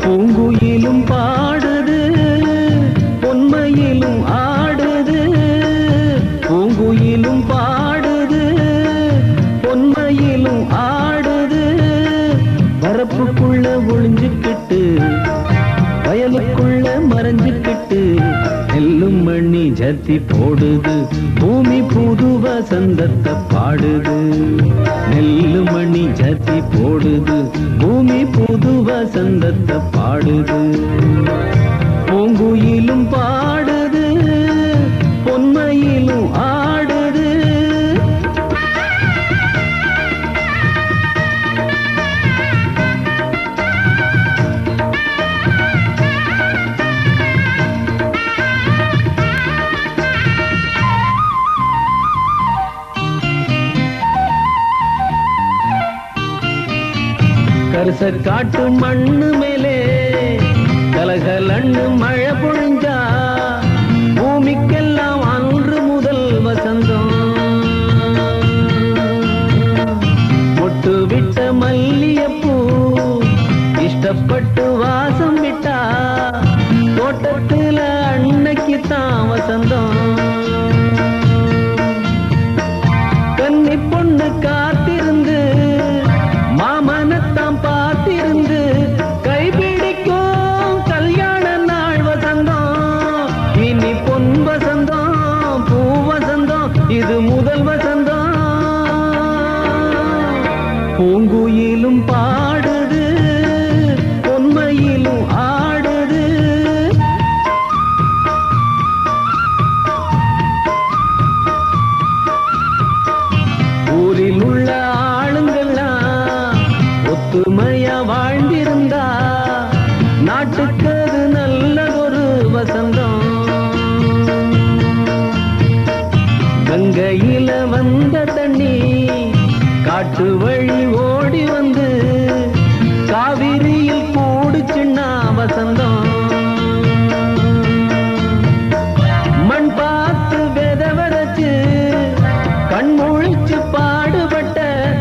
பூங்குயிலும் பாடுது பொன்மையிலும் ஆடுது பூங்குயிலும் பாடுது பொன்மையிலும் ஆடுது வரப்புக்குள்ள ஒளிஞ்சுக்கிட்டு வயலுக்குள்ள மறைஞ்சுக்கிட்டு நெல்லும் மண்ணி ஜத்தி போடுது பூமி புது வசந்தத்தை பாடுது நெல்லு மணி ஜத்தி போடுது பூமி புது வசந்தத்தை பாடுது பூங்குயிலும் பாடுது பொன்மையிலும் ஆடுது கருச காட்டு மண்ணு மேலே கலகலன்னு மழை பொழிஞ்சா பூமிக்கெல்லாம் அன்று முதல் வசந்தம் மொட்டு விட்ட மல்லியப்பூ இஷ்டப்பட்டு வாசம் விட்டா தோட்டத்துல அன்னைக்கு தான் வசந்தம் கன்னி பொண்ணு காத்திருந்து மாமனத்தாம் பார்த்திருந்து கைபிடிக்கும் கல்யாண நாள் வசந்தம் இனி பொன் வசந்தம் பூ வசந்தம் இது முதல் வசந்தம் பூங்குயிலும் பாடுது பொன்மையிலும் ஆடுது ஊரில் உள்ள ஆளுங்கள்லாம் ஒத்துமையா வாழ்ந்திருந்தா நாட்டுக்கு அது நல்லதொரு வசந்தம் கங்கையில வந்த தண்ணி காட்டு வழி ஓடி வந்து காவிரியில் கூடுச்சுன்னா வசந்தம் மண் பார்த்து வித விதைச்சு கண் முழிச்சு பாடுபட்ட